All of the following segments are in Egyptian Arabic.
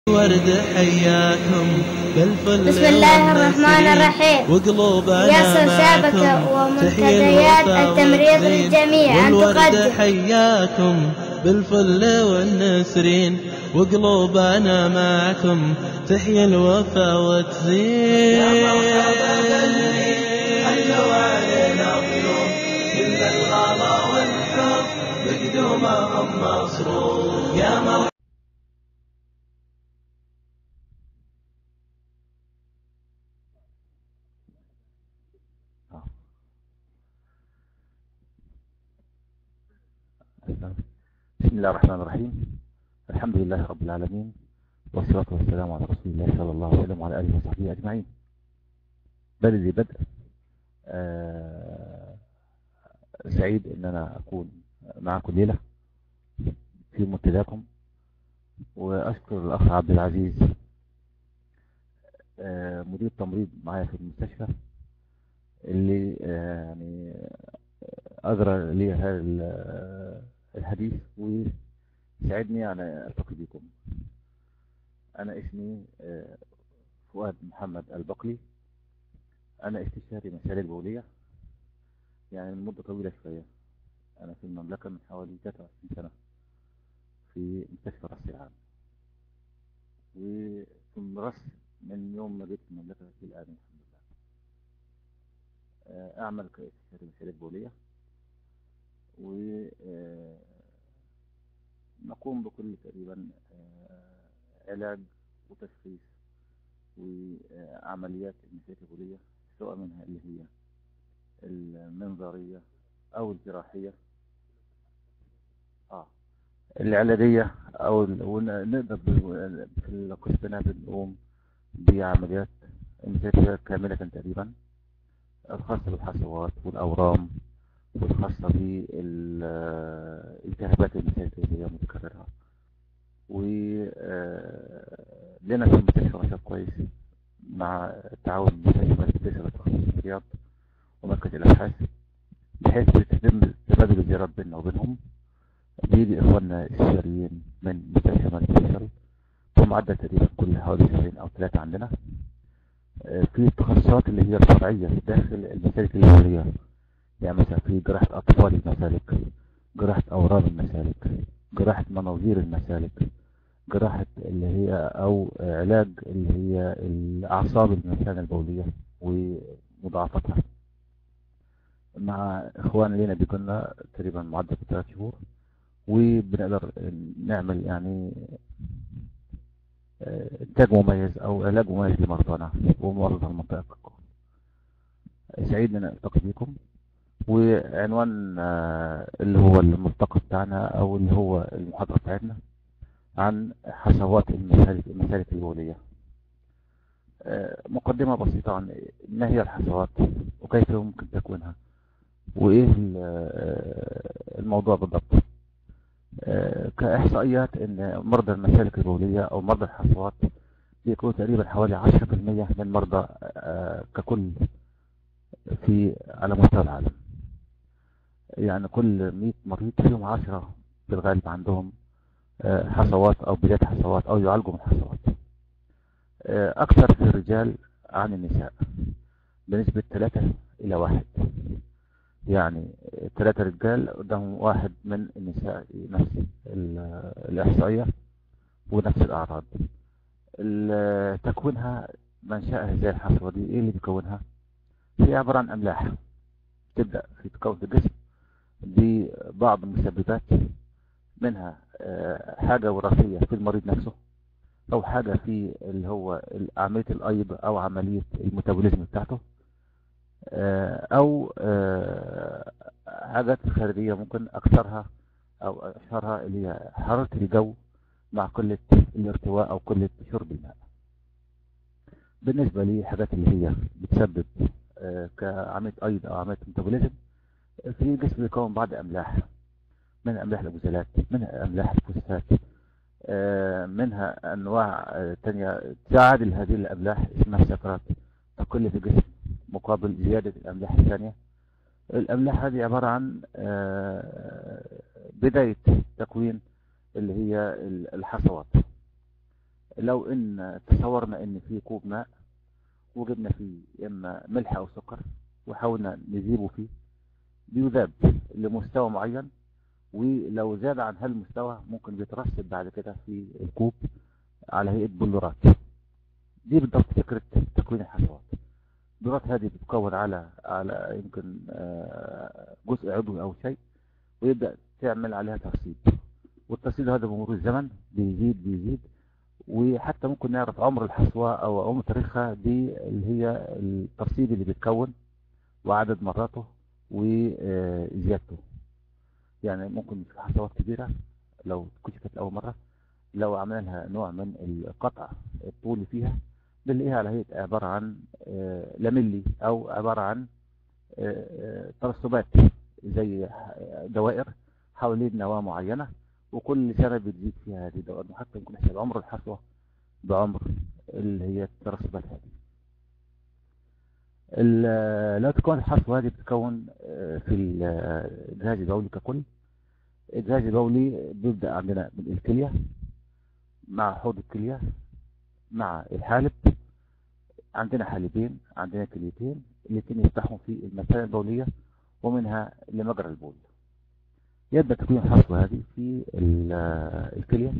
ورد حياكم بالفل بسم الله الرحمن الرحيم وقلوبنا ياسر شابكة معكم ومنتديات تحيي الوفا التمريض والزين. للجميع أن والورد تقدم حياكم بالفل والنسرين وقلوبنا معكم تحيي الوفا وتزين يا مرحبا حلوا علينا ضيوف كل الغلا والحب بقدومهم مصروف يا مرحبا بسم الله الرحمن الرحيم الحمد لله رب العالمين والصلاة والسلام على رسول الله صلى الله عليه وسلم وعلى آله وصحبه أجمعين بدء بدء آه سعيد أن أنا أكون معكم ليلة في منتداكم وأشكر الأخ عبد العزيز آه مدير تمريض معايا في المستشفى اللي آه يعني أجرى لي هذا ال- الحديث وساعدني على ألتقي بكم أنا اسمي آه، فؤاد محمد البقلي أنا استشاري مسالك بولية يعني من مدة طويلة شوية أنا في المملكة من حوالي 23 سنة في مستشفى رأس العام وثم رأس من يوم ما جيت المملكة في الآن الحمد لله آه، أعمل كاستشاري مسالك بولية ونقوم بكل تقريبا آه، علاج وتشخيص وعمليات المسالك البولية سواء منها اللي هي المنظرية أو الجراحية آه العلاجية أو ال- ونقدر ب- في القسم بنقوم بعمليات المسالك كاملة تقريبا الخاصة بالحصوات والأورام والخاصة بالالتهابات المسالك اللي هي متكررة ولنا في المستشفى نشاط كويس مع التعاون بين مركز التسعة والتخصص في الرياض ومركز الأبحاث بحيث بتتم تبادل الزيارات بيننا وبينهم بيجي إخواننا السوريين من مستشفى مركز الفيصل بمعدل تقريبا كل حوالي شهرين أو ثلاثة عندنا آه، في التخصصات اللي هي الفرعية داخل المسالك البولية يعني مثلا في جراحة أطفال المسالك جراحة أورام المسالك جراحة مناظير المسالك جراحة اللي هي أو علاج اللي هي الأعصاب المثانة البولية ومضاعفتها مع إخوان لنا بيكون تقريبا معدل في ثلاث شهور وبنقدر نعمل يعني آه، إنتاج مميز أو علاج مميز لمرضانا ومرضى المنطقة كلهم. سعيد إن ألتقي بكم وعنوان آه، اللي هو الملتقى بتاعنا او اللي هو المحاضرة بتاعتنا عن حصوات المسالك المسالك البولية آه، مقدمة بسيطة عن ما هي الحصوات وكيف يمكن تكوينها وايه ال- آه، الموضوع بالضبط آه، كإحصائيات ان مرضى المسالك البولية او مرضى الحصوات بيكونوا تقريبا حوالي 10% من مرضى آه، ككل في على مستوى العالم يعني كل 100 مريض فيهم 10 بالغالب عندهم آه، حصوات او بداية حصوات او يعالجوا من حصوات آه، اكثر في الرجال عن النساء بنسبة 3 الى 1 يعني 3 رجال قدامهم واحد من النساء نفس ال- الاحصائية ونفس الاعراض ال- تكوينها منشأها ازاي الحصوة دي ايه اللي بيكونها هي عبارة عن املاح تبدأ في تكون في الجسم ببعض المسببات منها آه، حاجة وراثية في المريض نفسه أو حاجة في اللي هو عملية الأيض أو عملية الميتابوليزم بتاعته آه، أو آه، حاجات خارجية ممكن أكثرها أو أشهرها اللي هي حرارة الجو مع قلة الارتواء أو قلة شرب الماء بالنسبة لحاجات اللي هي بتسبب آه، كعملية أيض أو عملية ميتابوليزم في الجسم بيكون بعض أملاح منها أملاح الأوزالات منها أملاح الفوسفات آه، منها أنواع آه، تانية تعادل هذه الأملاح اسمها سكرات تقل في الجسم مقابل زيادة الأملاح الثانية الأملاح هذه عبارة عن آه، بداية تكوين اللي هي الحصوات لو ان تصورنا ان في كوب ماء وجبنا فيه اما ملح او سكر وحاولنا نذيبه فيه بيذاب لمستوى معين ولو زاد عن هالمستوى ممكن بيترسب بعد كده في الكوب على هيئة بلورات دي بالضبط فكرة تكوين الحشوات البلورات هذه بتتكون على على يمكن آه، جزء عضوي او شيء ويبدأ تعمل عليها ترسيب والترسيب هذا بمرور الزمن بيزيد بيزيد وحتى ممكن نعرف عمر الحصوة او عمر تاريخها باللي هي الترسيب اللي بيتكون وعدد مراته وزيادته يعني ممكن في حصوات كبيرة لو كشفت أول مرة لو عملنا لها نوع من القطع الطولي فيها بنلاقيها على هيئة عبارة عن آه، لاميلي أو عبارة عن آه، آه، ترسبات زي دوائر حوالين نواة معينة وكل سنة بتزيد فيها هذه الدوائر وحتى يمكن نحسب عمر الحصوة بعمر اللي هي الترسبات هذه ال- لا تكون الحصوة هذه بتتكون آه، في الجهاز البولي ككل الجهاز البولي بيبدأ عندنا من الكلية مع حوض الكلية مع الحالب عندنا حالبين عندنا كليتين الاثنين يفتحوا في المثانة البولية ومنها لمجرى البول يبدأ تكوين الحصوة هذه في ال- الكلية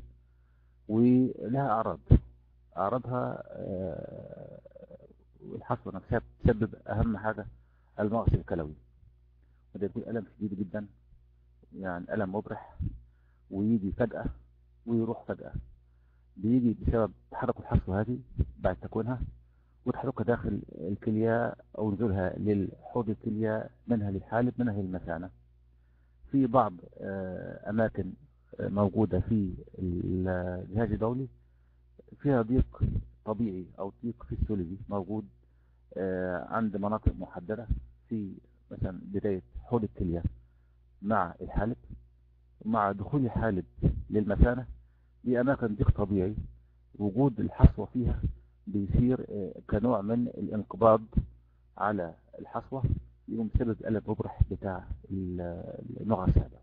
ولها أعراض أعراضها آه، الحصوة نفسها بتسبب أهم حاجة المغص الكلوي وده يكون ألم شديد جدا يعني ألم مبرح ويجي فجأة ويروح فجأة بيجي بسبب تحرك الحصوة هذه بعد تكوينها وتحركها داخل الكلية أو نزولها للحوض الكلية منها للحالب منها للمثانة في بعض آه، أماكن آه، موجودة في الجهاز البولي فيها ضيق طبيعي أو ضيق فيسيولوجي موجود آه، عند مناطق محددة في مثلا بداية حوض الكلية مع الحالب ومع دخول الحالب للمثانة دي أماكن ضيق طبيعي وجود الحصوة فيها بيصير آه، كنوع من الانقباض على الحصوة يقوم بسبب الألم المبرح بتاع ال- المغص هذا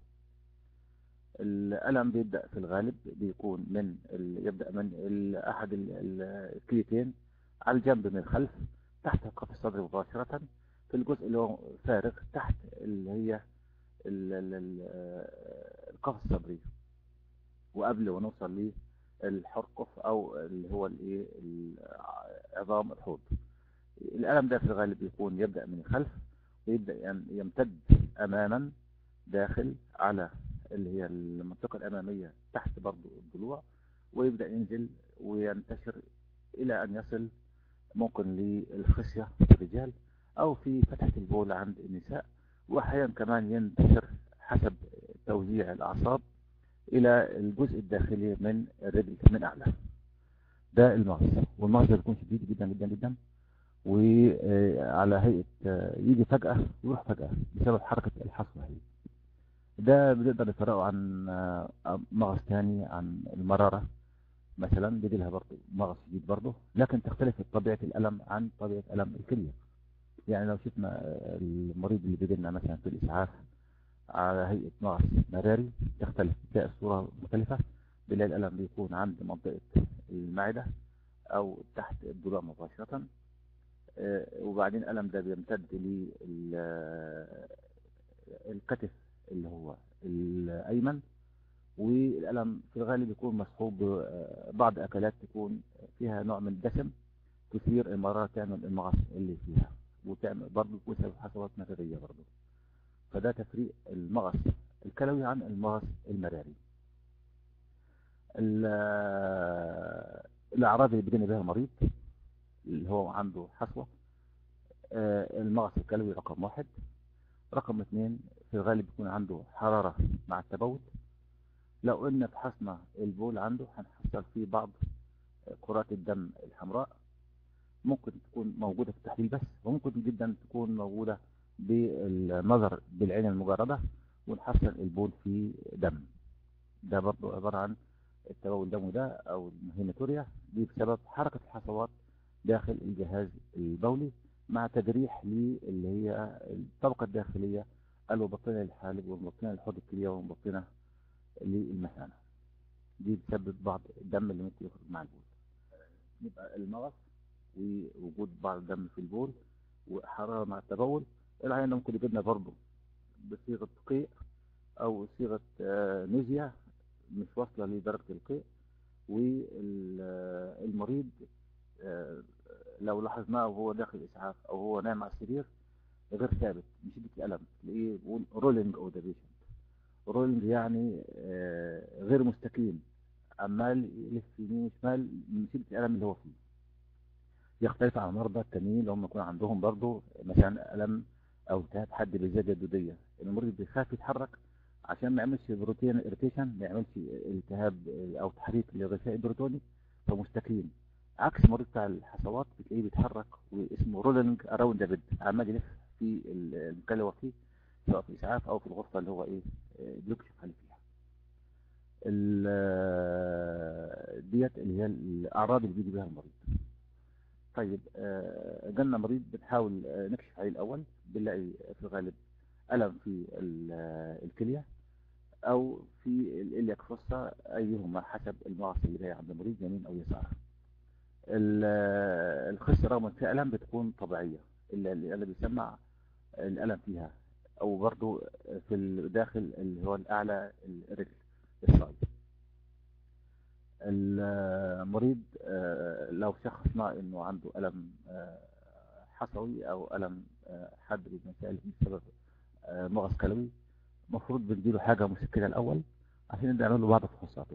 الألم بيبدأ في الغالب بيكون من ال... يبدأ من ال... أحد ال- ال- الكليتين على الجنب من الخلف تحت القفص الصدري مباشرة في الجزء اللي هو فارغ تحت اللي هي ال- ال- ال- آه، القفص الصدري وقبل ونوصل للحرقف أو اللي هو الايه ال- عظام الحوض الألم ده في الغالب يكون يبدأ من الخلف ويبدأ ين- يمتد أماما داخل على اللي هي المنطقة الأمامية تحت برضو الضلوع ويبدأ ينزل وينتشر إلى أن يصل ممكن للخصية في الرجال أو في فتحة البول عند النساء وأحيانا كمان ينتشر حسب توزيع الأعصاب إلى الجزء الداخلي من الرجل من أعلى ده المغص والمغص ده بيكون شديد جدا جدا جدا وعلى هيئة آه، يجي فجأة ويروح فجأة بسبب حركة الحصوة هي ده بنقدر نفرقه عن آه، مغص تاني عن المرارة مثلا بيجي لها برضه مغص شديد برضه لكن تختلف طبيعة الألم عن طبيعة ألم الكلية يعني لو شفنا آه، المريض اللي بيجي لنا مثلا في الإسعاف على هيئة مغص مراري تختلف تلاقي الصورة مختلفة بنلاقي الألم بيكون عند منطقة المعدة أو تحت الضلوع مباشرة آه، وبعدين الألم ده بيمتد للكتف اللي هو الأيمن والألم في الغالب يكون مصحوب ببعض أكلات تكون فيها نوع من الدسم تثير المرارة تعمل المغص اللي فيها وتعمل برضه تكون سبب حصوات مرارية برضه فده تفريق المغص الكلوي عن المغص المراري ال- الأعراض اللي بيجينا بها المريض اللي هو عنده حصوة آه، المغص الكلوي رقم واحد رقم اثنين في الغالب بيكون عنده حرارة مع التبول لو قلنا فحصنا البول عنده هنحصل فيه بعض كرات الدم الحمراء ممكن تكون موجودة في التحليل بس وممكن جدا تكون موجودة بالنظر بالعين المجردة ونحصل البول فيه دم ده برضو عبارة عن التبول الدموي ده أو الهيماتوريا دي بسبب حركة الحصوات داخل الجهاز البولي مع تجريح للي هي الطبقة الداخلية المبطنة للحالب والمبطنة للحوض الكلية والمبطنة للمثانة دي بتسبب بعض الدم اللي ممكن يخرج مع البول يبقى المغص ووجود بعض الدم في البول وحرارة مع التبول العيان ده ممكن يجيبنا برضه بصيغة قيء أو صيغة آه، نزية مش واصلة لدرجة القيء والمريض لو لاحظناه وهو داخل الإسعاف أو هو نايم على السرير غير ثابت من شدة الألم تلاقيه بيقول رولينج أو ذا بيشنت رولينج يعني آه، غير مستقيم عمال يلف يمين وشمال من شدة الألم اللي هو فيه يختلف عن المرضى التانيين اللي هم يكون عندهم برضه مثلا ألم أو التهاب حد بالزيادة الدودية المريض بيخاف يتحرك عشان ما يعملش بروتين اريتيشن ما يعملش التهاب او تحريك للغشاء البروتوني فمستقيم عكس المريض بتاع الحصوات بتلاقيه بيتحرك واسمه رولينج اراوند ذا بيد عمال يلف في المكان اللي هو فيه سواء في اسعاف او في الغرفه اللي هو ايه آه، بيكشف عليه فيها ال- آه، ديت اللي هي الاعراض اللي بيجي بيها المريض طيب آه، جالنا مريض بنحاول آه، نكشف عليه الاول بنلاقي في الغالب الم في ال- آه، الكليه او في الالياك فوسا ايهما حسب المغص اللي جاي عند المريض يمين او يسار ال- آه، الخص رغم ان فيها الم بتكون طبيعيه الا اللي اللي بيسمع الالم فيها او برضو في الداخل اللي هو الاعلى الرجل الصاج المريض آه، لو شخصنا انه عنده الم آه، حصوي او الم آه، حاد بالمسائل بسبب آه، مغص كلوي المفروض بنديله حاجه مسكنه الاول عشان نبدا نعمل له بعض فحوصاته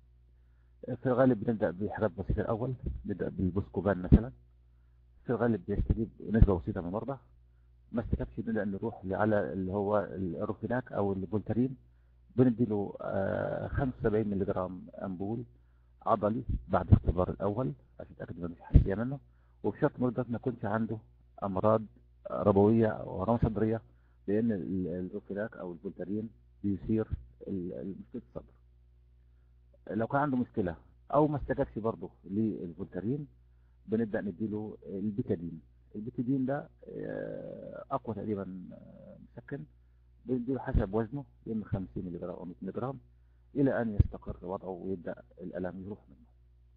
في الغالب بنبدا بحاجات بسيطه الاول نبدا بالبوسكوبان مثلا في الغالب بيستجيب نسبه بسيطه من المرضى ما استجابش نبدا نروح على اللي هو الروفيناك او الفولتارين بنديله آه، 75 مللي جرام امبول عضلي بعد اختبار الاول عشان نتاكد انه مش حساسيه منه وبشرط المريض ده ما يكونش عنده امراض ربويه او هرمون صدريه لان ال- الروفيناك او الفولتارين بيثير ال- ال- مشكله الصدر لو كان عنده مشكله او ما استجابش برضه للفولتارين بنبدا نديله البيتادين البيتادين ده آه، اقوى تقريبا آه، مسكن بنديله حسب وزنه يا اما 50 مللي جرام او 100 مللي جرام الى ان يستقر وضعه ويبدا الالم يروح منه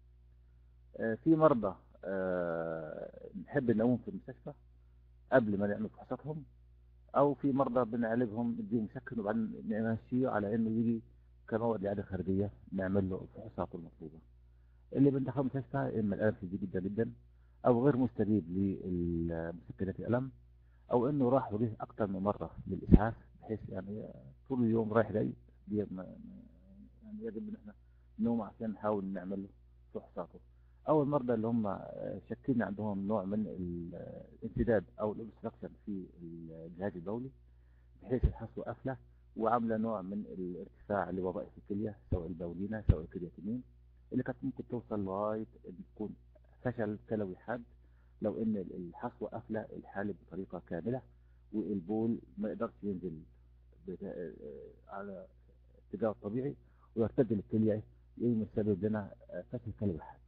آه، في مرضى آه، نحب نقوم في المستشفى قبل ما نعمل فحوصاتهم او في مرضى بنعالجهم نديهم مسكن وبعدين نمشيه على انه يجي كمواد اعاده خارجيه نعمل له الفحوصات المطلوبه اللي بندخله المستشفى اما الالم شديد جدا جدا او غير مستجيب لمسكنات الالم او انه راح وجه اكتر من مره للاسعاف بحيث يعني طول اليوم رايح جاي دي ما- ما- يعني يجب ان احنا نوم عشان نحاول نعمل له فحوصاته او المرضى اللي هم آه، شاكين عندهم نوع من ال- الانسداد او الاوبستراكشن في الجهاز البولي بحيث الحصوه قافله وعامله نوع من الارتفاع لوظائف الكليه سواء البولينه سواء الكرياتينين اللي كانت ممكن توصل لغايه ان تكون فشل كلوي حاد لو ان الحصوه قافله الحالب بطريقه كامله والبول ما يقدرش ينزل بت- آه، على اتجاه الطبيعي ويرتد للكليه يوم السبب لنا آه، فشل كلوي حاد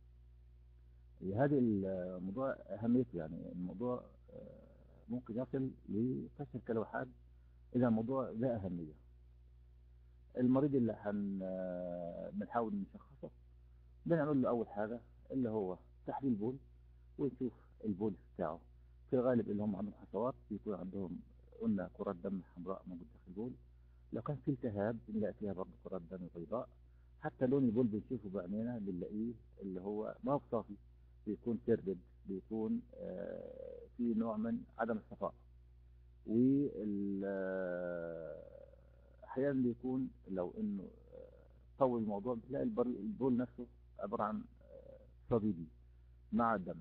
هذا الموضوع اهميته يعني الموضوع آه، ممكن يصل لفشل كلوي حاد اذا الموضوع ذا اهميه المريض اللي هن آه، بنحاول نشخصه بنعمل له اول حاجه اللي هو تحليل بول ونشوف البول بتاعه في الغالب اللي هم عندهم حصوات بيكون عندهم قلنا كرات دم حمراء موجودة في البول لو كان في التهاب بنلاقي فيها برضه كرات دم بيضاء حتى لون البول بنشوفه بعينينا بنلاقيه اللي هو ما هو صافي بيكون تردد بيكون آه، في نوع من عدم الصفاء وال آه، احيانا بيكون لو انه آه، طول الموضوع بتلاقي البر- البول نفسه عباره عن آه، صديدي مع الدم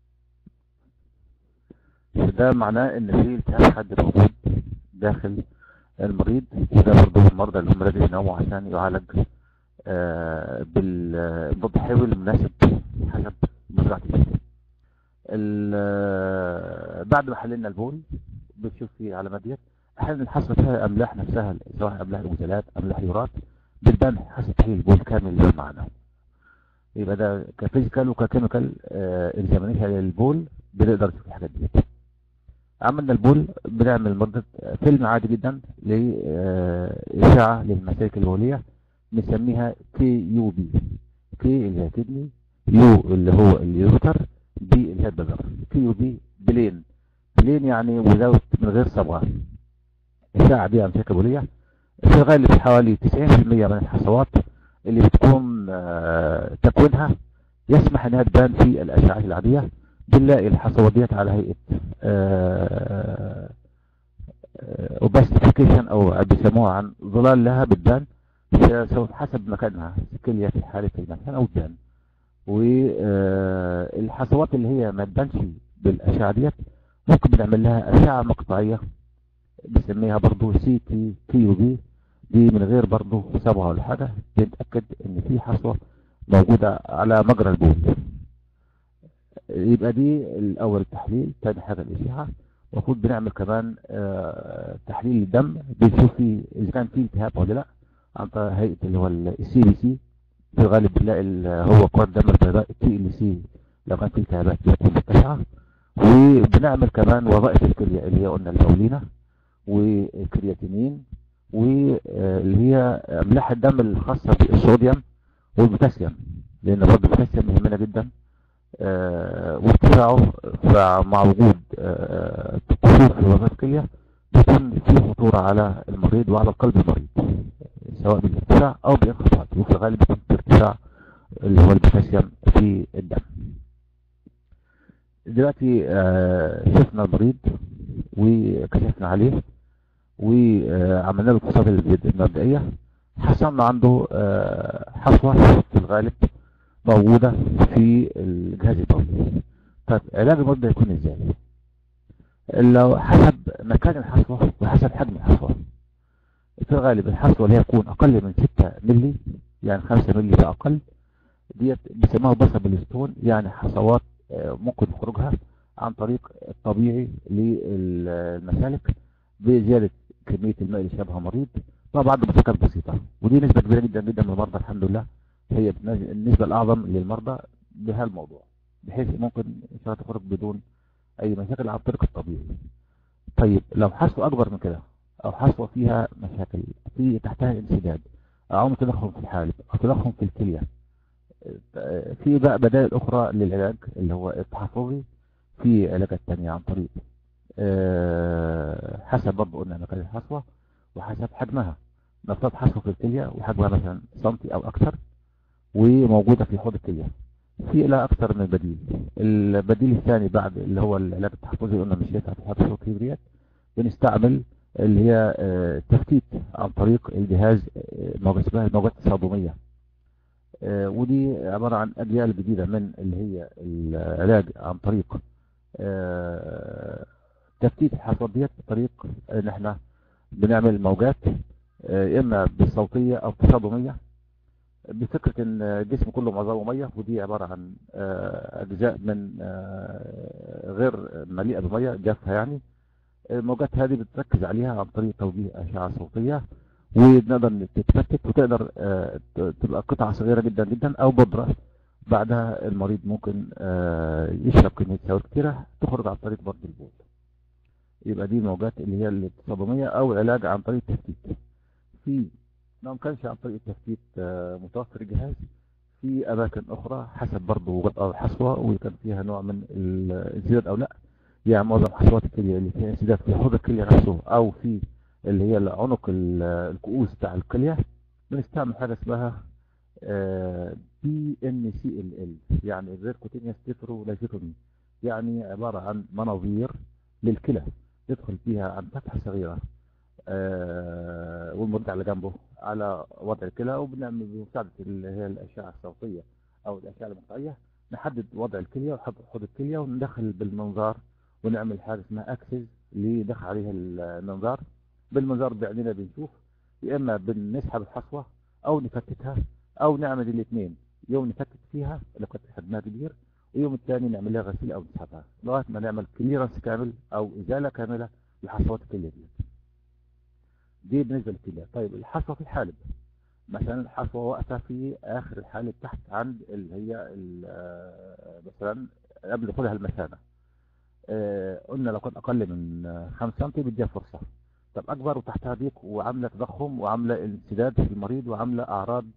ده معناه ان في التهاب حاد موجود داخل المريض وده برضه المرضى اللي هم لازم يناموا عشان يعالج آه، بالمضاد الحيوي المناسب حسب مزرعة الجسم ال- آه، بعد ما حللنا البول بنشوف فيه علامات ديت احيانا الحصوه فيها املاح نفسها سواء املاح الغزلات املاح يورات بتبان حصه تحليل البول كامل اللي معانا يبقى ده كفيزيكال وككيميكال اكزامينيشن للبول بنقدر نشوف الحاجات ديت عملنا البول بنعمل مدة فيلم عادي جدا لإشعة للمسالك البولية نسميها كي يو بي كي اللي هي كدني يو اللي هو اليوتر بي اللي هي البذر كيو بي بلين بلين يعني وزاوت من غير صبغة الساعة دي أمسكة بولية في الغالب حوالي 90% من الحصوات اللي بتكون آه، تكوينها يسمح انها تبان في الاشعة العادية بنلاقي الحصوات ديت على هيئة اوباستيفيكيشن او بيسموها عن ظلال لها بتبان سواء حسب مكانها سكلية في حالة المكان او تبان والحصوات اللي هي ما تبانش بالاشعة ديت ممكن بنعمل لها اشعة مقطعية بنسميها برضو سي تي كيو بي دي من غير برضو صبغة ولا حاجة بنتأكد ان في حصوة موجودة على مجرى البول يبقى دي الاول التحليل تاني حاجة الاشعة المفروض بنعمل كمان آه، تحليل الدم بنشوف فيه اذا كان فيه التهاب ولا لا عن طريق هيئة اللي هو السي بي سي في الغالب بنلاقي ال- هو كرات دم البيضاء التي ال سي لو كان فيه التهابات بتكون مرتفعة وبنعمل كمان وظائف الكلية اللي هي قلنا البولينة والكرياتينين واللي هي املاح الدم الخاصة بالصوديوم والبوتاسيوم لان برضه البوتاسيوم يهمنا جدا آه، وارتفاعه فمع وجود آه، كسوف في وظائف الكلية بيكون في خطورة على المريض وعلى القلب المريض سواء بالارتفاع او بالانخفاض وفي الغالب بيكون في ارتفاع اللي هو البوتاسيوم في الدم دلوقتي آه، شفنا المريض وكشفنا عليه وعملنا له الفحوصات المبدئية حصلنا عنده آه، حصوة في الغالب موجودة في الجهاز البولي طيب علاج المرض ده يكون ازاي لو حسب مكان الحصوة وحسب حجم الحصوة في الغالب الحصوة اللي هي تكون اقل من 6 ملي يعني 5 ملي فاقل ديت بيسموها بصل ستون يعني حصوات آه، ممكن خروجها عن طريق الطبيعي للمسالك بزيادة كمية الماء اللي شابها مريض طبعا بعد مسكات بسيطة ودي نسبة كبيرة جدا جدا من المرضى الحمد لله هي بنج- النسبة الأعظم للمرضى بهالموضوع بحيث ممكن إن شاء الله تخرج بدون أي مشاكل عن طريق الطبيعي طيب لو حصوة أكبر من كده أو حصوة فيها مشاكل في تحتها انسداد أو تضخم في الحالب أو تضخم في الكلية آه، في بقى بدائل أخرى للعلاج اللي هو التحفظي في علاجات تانية عن طريق آه، حسب برضه قلنا مكان الحصوة وحسب حجمها نفترض حصوة في الكلية وحجمها مثلا سنتي أو أكثر وموجودة في حوض الكلية في لا أكثر من بديل البديل الثاني بعد اللي هو العلاج التحفظي قلنا مش ينفع في حالة الكبريات بنستعمل اللي هي آه، التفتيت عن طريق الجهاز آه، موجات اسمها الموجات الصابونية آه، ودي عبارة عن أجيال جديدة من اللي هي العلاج عن طريق آه، تفتيت الحصوات ديت بطريق ان احنا بنعمل موجات آه، يا اما بالصوتية او تصادمية بفكرة ان الجسم كله معظمه مية ودي عبارة عن آه، اجزاء من آه، غير مليئة بمية جافة يعني الموجات هذه بتركز عليها عن طريق توجيه اشعة صوتية ونقدر تتفتت وتقدر آه، ت- تبقى قطعة صغيرة جدا جدا او بودرة بعدها المريض ممكن آه، يشرب كمية سوائل كتيرة تخرج عن طريق برضه البول يبقى دي موجات اللي هي التصادمية او العلاج عن طريق التفتيت في لو ما كانش عن طريق التفتيت آه، متوفر الجهاز في اماكن اخرى حسب برضه وجود أرض حصوة وكان فيها نوع من الانسداد او لا يعني معظم حصوات الكلية اللي فيها انسداد في حوض الكلية نفسه او في اللي هي عنق ال- الكؤوس بتاع الكلية بنستعمل حاجة اسمها بي ان سي ال ال يعني غير كوتينيوس تيترولايزيتومي يعني عبارة عن مناظير للكلى يدخل فيها عن فتحة صغيرة آه، والمريض على جنبه على وضع الكلى وبنعمل بمساعدة اللي هي الأشعة الصوتية أو الأشعة المقطعية نحدد وضع الكلية وحط حوض الكلية وندخل بالمنظار ونعمل حاجة اسمها أكسس لدخل عليها المنظار بالمنظار بعيننا بنشوف يا إما بنسحب الحصوة أو نفتتها أو نعمل الاثنين يوم نفتت فيها لو كانت حجمها كبير ويوم الثاني نعمل لها غسيل أو نسحبها لغاية ما نعمل كليرنس كامل أو إزالة كاملة لحصوات الكلية دي دي بالنسبة للكلية طيب الحصوة في الحالب مثلا الحصوة واقفة في آخر الحالب تحت عند اللي هي ال- آه، مثلا قبل دخولها المثانة آه، قلنا لو كان أقل من 5 سم بديها فرصة طب أكبر وتحتها ضيق وعاملة تضخم وعاملة انسداد في المريض وعاملة أعراض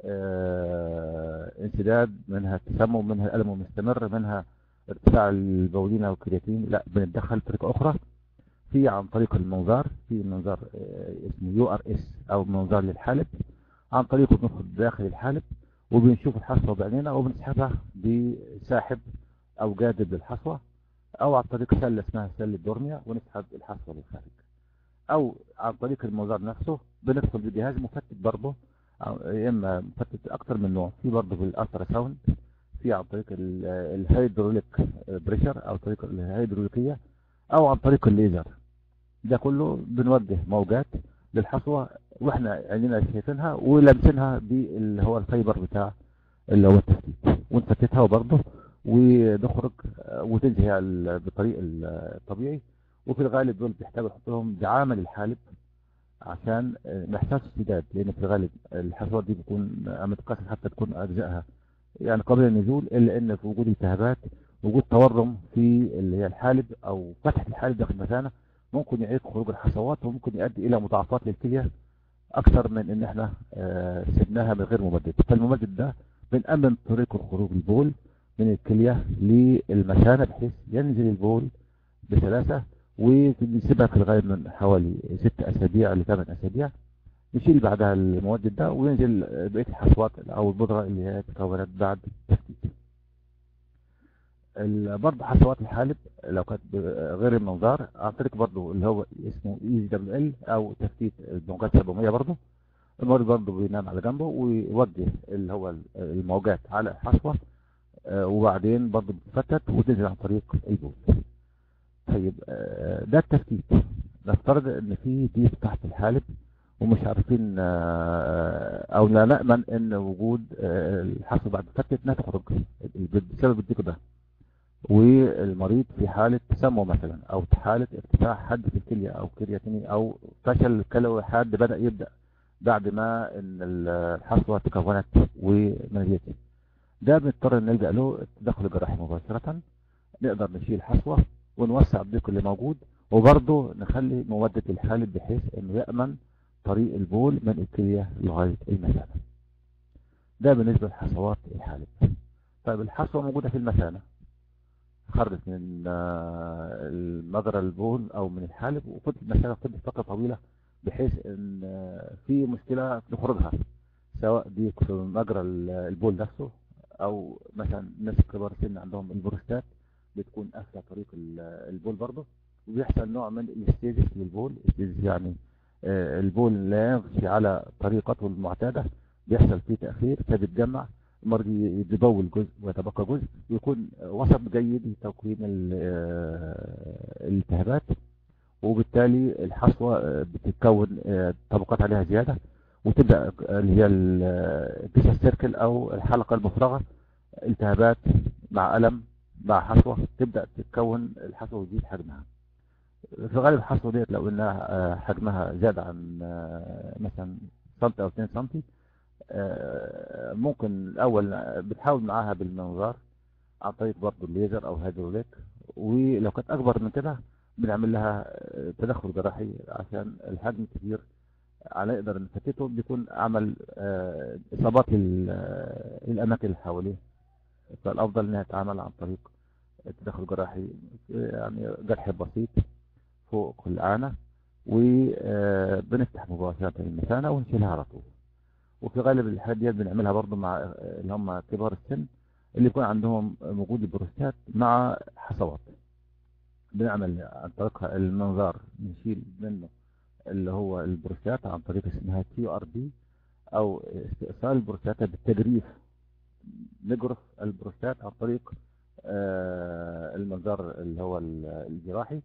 آه، انسداد منها تسمم منها الألم المستمر منها ارتفاع البولين أو الكرياتين لا بنتدخل بطريقة أخرى في عن طريق المنظار في منظار آه، اسمه يو ار اس أو منظار للحالب عن طريقه بندخل داخل الحالب وبنشوف الحصوة بعينينا وبنسحبها بساحب أو جاذب للحصوة أو عن طريق سلة اسمها سلة دورميا ونسحب الحصوة للخارج أو عن طريق المنظار نفسه بندخل بجهاز مفتت برضه أو- يا إما مفتت أكتر من نوع في برضه بالألترا ساوند في عن طريق ال- الهيدروليك بريشر أو طريق الهيدروليكية أو عن طريق الليزر ده كله بنوجه موجات للحصوة واحنا عينينا شايفينها ولامسينها باللي هو الفايبر بتاع اللي هو التفتيت ونفتتها برضه ونخرج آه، وتنتهي ال- بالطريق ال- الطبيعي وفي الغالب دول بيحتاجوا يحط لهم دعامة للحالب عشان آه، ما يحصلش سداد لان في الغالب الحصوات دي بتكون متقاسم حتى تكون اجزائها يعني قابله للنزول الا ان في وجود التهابات وجود تورم في اللي هي الحالب او فتحه الحالب داخل المثانه ممكن يعيق خروج الحصوات وممكن يؤدي الى مضاعفات للكليه اكثر من ان احنا آه، سبناها من غير ممدد فالممدد ده بنأمن طريق الخروج البول من الكليه للمثانه بحيث ينزل البول بسلاسه وبنسيبها في الغالب من حوالي ست اسابيع لثمان اسابيع نشيل بعدها الممدد ده وينزل بقيه الحصوات او البودره اللي هي تكونت بعد التفتيت ال- برضه حصوات الحالب لو كانت ب- غير المنظار عن طريق برضه اللي هو اسمه اي دبليو ال او تفتيت الموجات السبوميه برضه المريض برضه بينام على جنبه ويوجه اللي هو الموجات على الحصوه آه، وبعدين برضه بتتفتت وتنزل عن طريق البول طيب آه، ده التفتيت نفترض ان في ضيق تحت الحالب ومش عارفين آه، او لا نأمن ان وجود آه، الحصوه بعد فتت انها تخرج بسبب الضيق ده والمريض في حالة تسمم مثلا او حالة ارتفاع حد في الكلية او كرياتيني او فشل كلوي حاد بدأ يبدأ بعد ما ان الحصوة تكونت ومنيت ده بنضطر نلجأ له التدخل الجراحي مباشرة نقدر نشيل الحصوة ونوسع الضيق اللي موجود وبرضه نخلي مودة الحالب بحيث انه يأمن طريق البول من الكلية لغاية المثانة ده بالنسبة لحصوات الحالب طيب الحصوة موجودة في المثانة خرجت من آه، المجرى البول او من الحالب وفضلت المسافه فضلت فتره طويله بحيث ان آه، في مشكله في خروجها سواء دي في مجرى ال- البول نفسه او مثلا الناس الكبار السن عندهم البروستات بتكون قافله طريق ال- البول برضه وبيحصل نوع من الاستيزيس للبول استيزيس يعني آه، البول لا يمشي على طريقته المعتاده بيحصل فيه تاخير فبيتجمع المرض يتبول جزء ويتبقى جزء ويكون وسط جيد لتكوين ال- آه، الالتهابات وبالتالي الحصوة آه، بتتكون آه، طبقات عليها زيادة وتبدأ اللي هي البيسا سيركل أو الحلقة المفرغة التهابات مع ألم مع حصوة تبدأ تتكون الحصوة وتزيد حجمها في الغالب الحصوة ديت لو انها آه، حجمها زاد عن آه، مثلا سنتي او 2 سنتي آه، ممكن الاول بتحاول معاها بالمنظار عن طريق برضه الليزر او هيدروليك ولو كانت اكبر من كده بنعمل لها آه، تدخل جراحي عشان الحجم كبير على نقدر نفتته بيكون عمل آه، اصابات لل- آه، للاماكن اللي حواليه فالافضل انها تتعامل عن طريق التدخل الجراحي يعني جرح بسيط فوق العانة وبنفتح مباشرة المثانة ونشيلها على طول وفي غالب الحاجات ديت بنعملها برضو مع آه، اللي هم كبار السن اللي يكون عندهم وجود البروستات مع حصوات بنعمل عن طريق المنظار بنشيل منه اللي هو البروستات عن طريق اسمها تي ار بي او استئصال البروستات بالتجريف نجرف البروستات عن طريق آه، المنظار اللي هو ال- الجراحي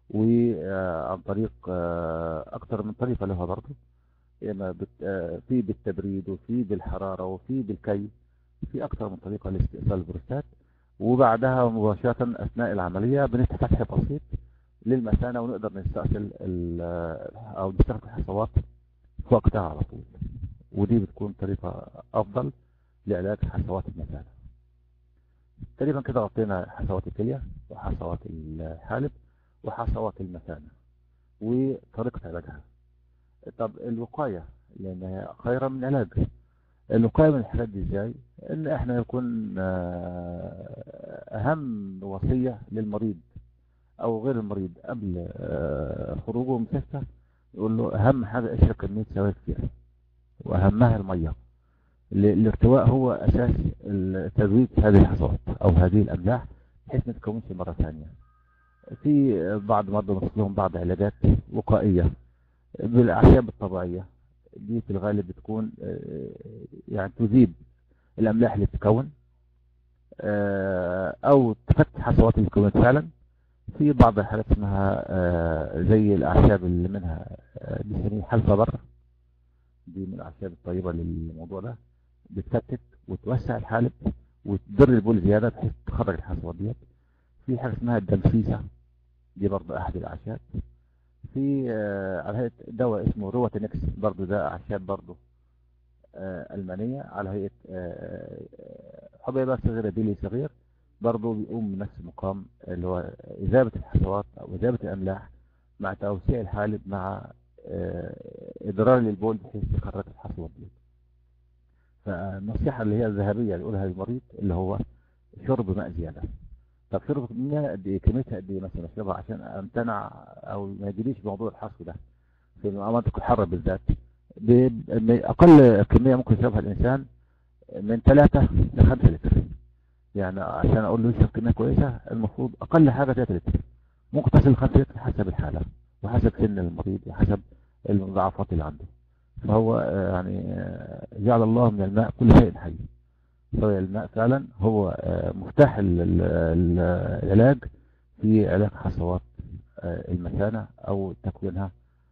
وعن طريق آه، اكتر من طريقه لها برضه اما بت- آه، في بالتبريد وفي بالحراره وفي بالكي في اكتر من طريقه لاستئصال البروستات وبعدها مباشره اثناء العمليه بنفتح فتح بسيط للمثانه ونقدر نستأصل ال- او نستخدم الحصوات في وقتها على طول ودي بتكون طريقه افضل لعلاج حصوات المثانه تقريبا كده غطينا حصوات الكليه وحصوات الحالب وحصوات المثانه وطريقه علاجها طب الوقايه لان هي خير من العلاج الوقاية من الحاجات دي ازاي ان احنا يكون آه، اهم وصية للمريض او غير المريض قبل آه، خروجه من المستشفى يقول له اهم حاجة اشرب كمية سوائل كتيرة واهمها المية ال- الارتواء هو اساس ال- تزويد هذه الحصوات او هذه الاملاح بحيث ما تتكونش مرة ثانية في بعض مرضى نص لهم بعض علاجات وقائية بالاعشاب الطبيعية دي في الغالب بتكون آه، يعني تذيب الاملاح اللي بتتكون آه، او تفتح حصوات اللي اتكونت فعلا في بعض الحالات اسمها آه، زي الاعشاب اللي منها آه، بيسميه حلفة بر دي من الاعشاب الطيبة للموضوع ده بتفتت وتوسع الحالب وتضر البول زيادة بحيث تخرج الحصوات ديت في حاجة اسمها الدمسيسة دي برضه احد الاعشاب في آه، على هيئة دواء اسمه رواتينكس برضه ده اعشاب برضه آه، ألمانية على هيئة آه، آه، حبيبات صغيرة ديلي صغير برضه بيقوم بنفس المقام اللي هو إذابة الحشوات أو إذابة الأملاح مع توسيع الحالب مع آه، إضرار للبول بحيث يخرج الحصوات دي فالنصيحة اللي هي الذهبية اللي يقولها المريض اللي هو شرب ماء زيادة طب شرب ماء قد إيه كميتها قد إيه مثلا أشربها عشان أمتنع أو ما يجيليش موضوع الحصو ده في المناطق الحارة بالذات ب- ب- أقل كمية ممكن يشربها الإنسان من 3 ل 5 لتر يعني عشان أقول له يشرب كمية كويسة المفروض أقل حاجة 3 لتر ممكن تصل ل 5 لتر حسب الحالة وحسب سن المريض وحسب المضاعفات اللي عنده فهو آه، يعني آه، جعل الله من الماء كل شيء حي فالماء فعلا هو آه، مفتاح ال- ال- ال- العلاج في علاج حصوات آه، المثانة أو تكوينها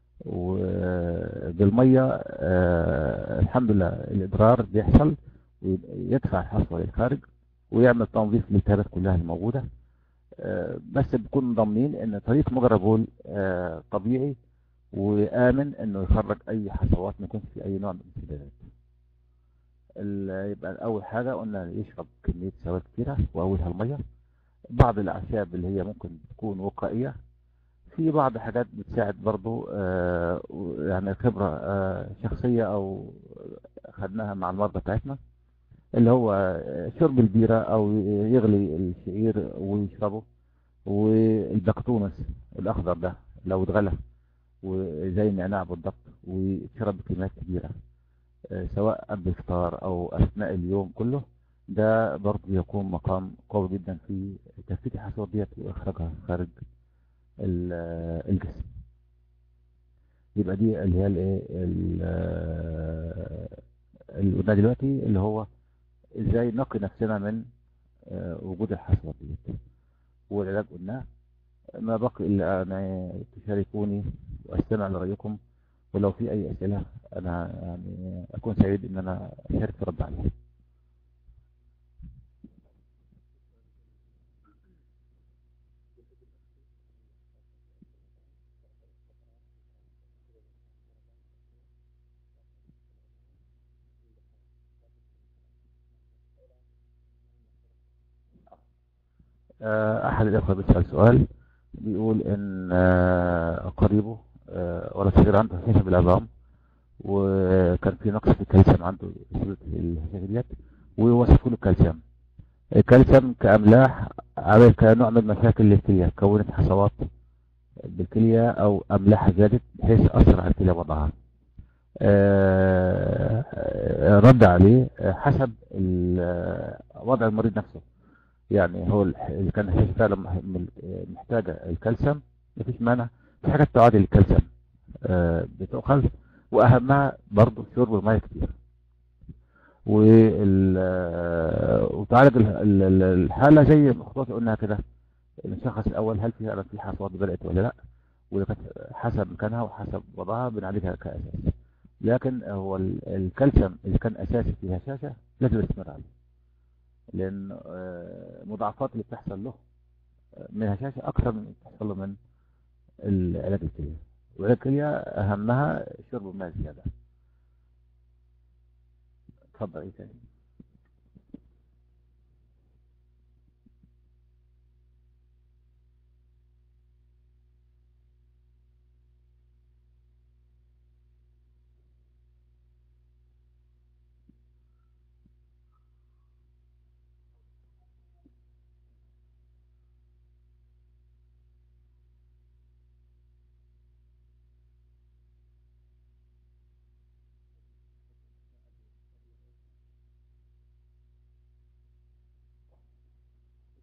وبالمية آه، الحمد لله الإضرار بيحصل ويدفع الحصوة للخارج ويعمل تنظيف للالتهابات كلها الموجودة آه، بس بنكون ضامنين ان طريق مجرى بول آه، طبيعي وآمن انه يخرج اي حصوات ما يكونش في اي نوع من الانسدادات ال- يبقى اول حاجة قلنا يشرب كمية سوائل كتيرة واولها المية بعض الاعشاب اللي هي ممكن تكون وقائية في بعض حاجات بتساعد برضو آه، يعني خبرة آه، شخصية او خدناها مع المرضى بتاعتنا اللي هو آه، شرب البيرة او يغلي الشعير ويشربه والبقدونس الاخضر ده لو اتغلى وزي النعناع بالضبط ويشرب بكميات كبيرة آه، سواء قبل الفطار او اثناء اليوم كله ده برضه يكون مقام قوي جدا في تفتيت الحصوات ديت واخراجها خارج ال- الجسم يبقى دي اللي هي الايه ال- آه، اللي قلنا دلوقتي اللي هو ازاي نقي نفسنا من آه، وجود الحصوات ديت والعلاج قلناه ما بقي الا ان تشاركوني واستمع لرايكم ولو في اي اسئله انا يعني اكون سعيد ان انا اشارك في رد عليها آه، احد الاخوه بيسال سؤال بيقول ان آه، قريبه آه، ولد صغير عنده هشاشة بالعظام وكان في نقص في الكالسيوم عنده بسبب الهشاشة ديت ووصفوا له الكالسيوم الكالسيوم كأملاح عمل كنوع من مشاكل الكلية كونت حصوات بالكلية أو أملاح زادت بحيث أثر على الكلية وضعها آه، آه، رد عليه آه، حسب ال- وضع المريض نفسه يعني هو الح- اللي كان هشاشة فعلا مح- مل- محتاجة الكالسيوم مفيش مانع في حاجات تعادل الكالسيوم آه، بتؤخذ وأهمها برضو شرب المية كتير وال آه، وتعالج ال- ال- ال- الحالة زي الخطوات اللي قلناها كده الشخص الأول هل في فعلا في حصوات بدأت ولا لا وإذا كانت حسب مكانها وحسب وضعها بنعالجها كأساس لكن هو ال- الكالسيوم إذا كان أساسي في هشاشة لازم يستمر عليه لأن آه، مضاعفات اللي بتحصل له من هشاشة أكثر من اللي بتحصل له من العلاج الكلية وعلاج الكلية أهمها شرب الماء زيادة اتفضل ايه تاني